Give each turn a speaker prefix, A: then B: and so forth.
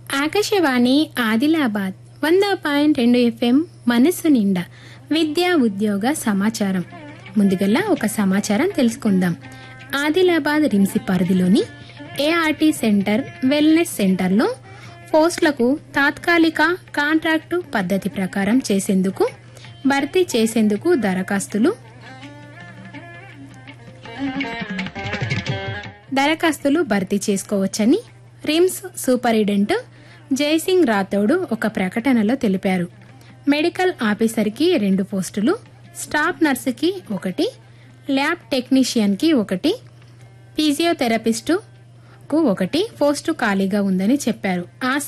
A: ఆకాశవాణి ఆదిలాబాద్ వంద పాయింట్ రెండు ఎఫ్ఎం మనస్సు నిండా విద్యా ఉద్యోగ సమాచారం ముందుగల్లా ఒక సమాచారం తెలుసుకుందాం ఆదిలాబాద్ రిమ్సి పరిధిలోని ఏఆర్టీ సెంటర్ వెల్నెస్ సెంటర్లో పోస్టులకు తాత్కాలిక కాంట్రాక్టు పద్ధతి ప్రకారం చేసేందుకు భర్తీ చేసేందుకు దరఖాస్తులు దరఖాస్తులు భర్తీ చేసుకోవచ్చని రిమ్స్ సూపరింటెండెంట్ జయసింగ్ రాథోడ్ ఒక ప్రకటనలో తెలిపారు మెడికల్ ఆఫీసర్కి రెండు పోస్టులు స్టాఫ్ నర్సుకి ఒకటి ల్యాబ్ టెక్నీషియన్కి ఒకటి ఫిజియోథెరపిస్టుకు ఒకటి పోస్టు ఖాళీగా ఉందని చెప్పారు ఆ